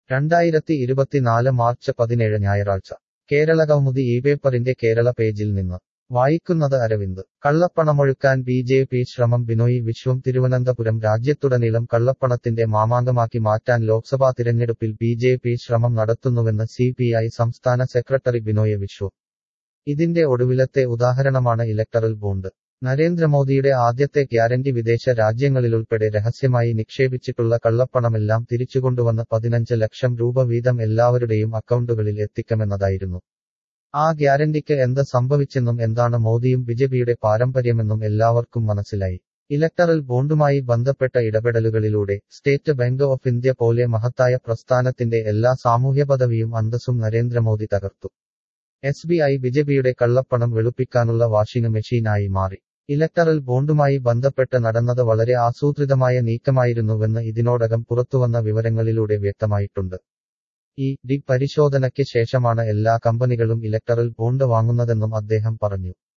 രണ്ടായിരത്തി ഇരുപത്തിനാല് മാർച്ച് പതിനേഴ് ഞായറാഴ്ച കേരളകൗമുദി ഈ പേപ്പറിന്റെ കേരള പേജിൽ നിന്ന് വായിക്കുന്നത് അരവിന്ദ് കള്ളപ്പണമൊഴുക്കാൻ ബി ജെ പി ശ്രമം ബിനോയ് വിശ്വം തിരുവനന്തപുരം രാജ്യത്തുടനീളം കള്ളപ്പണത്തിന്റെ മാമാങ്കമാക്കി മാറ്റാൻ ലോക്സഭാ തിരഞ്ഞെടുപ്പിൽ ബി ജെ പി ശ്രമം നടത്തുന്നുവെന്ന് സി പി ഐ സംസ്ഥാന സെക്രട്ടറി ബിനോയ് വിശ്വം ഇതിന്റെ ഒടുവിലത്തെ ഉദാഹരണമാണ് ഇലക്ടറൽ ബോണ്ട് നരേന്ദ്രമോദിയുടെ ആദ്യത്തെ ഗ്യാരണ്ടി വിദേശ രാജ്യങ്ങളിലുൾപ്പെടെ രഹസ്യമായി നിക്ഷേപിച്ചിട്ടുള്ള കള്ളപ്പണമെല്ലാം തിരിച്ചുകൊണ്ടുവന്ന് പതിനഞ്ച് ലക്ഷം രൂപ വീതം എല്ലാവരുടെയും അക്കൗണ്ടുകളിൽ എത്തിക്കുമെന്നതായിരുന്നു ആ ഗ്യാരണ്ടിക്ക് എന്ത് സംഭവിച്ചെന്നും എന്താണ് മോദിയും ബിജെപിയുടെ പാരമ്പര്യമെന്നും എല്ലാവർക്കും മനസ്സിലായി ഇലക്ടറൽ ബോണ്ടുമായി ബന്ധപ്പെട്ട ഇടപെടലുകളിലൂടെ സ്റ്റേറ്റ് ബാങ്ക് ഓഫ് ഇന്ത്യ പോലെ മഹത്തായ പ്രസ്ഥാനത്തിന്റെ എല്ലാ സാമൂഹ്യ പദവിയും അന്തസ്സും നരേന്ദ്രമോദി തകർത്തു എസ് ബി ഐ ബിജെപിയുടെ കള്ളപ്പണം വെളുപ്പിക്കാനുള്ള വാഷിംഗ് മെഷീനായി മാറി ഇലക്ടറൽ ബോണ്ടുമായി ബന്ധപ്പെട്ട് നടന്നത് വളരെ ആസൂത്രിതമായ നീക്കമായിരുന്നുവെന്ന് ഇതിനോടകം പുറത്തുവന്ന വിവരങ്ങളിലൂടെ വ്യക്തമായിട്ടുണ്ട് ഈ ഡി പരിശോധനയ്ക്ക് ശേഷമാണ് എല്ലാ കമ്പനികളും ഇലക്ടറൽ ബോണ്ട് വാങ്ങുന്നതെന്നും അദ്ദേഹം പറഞ്ഞു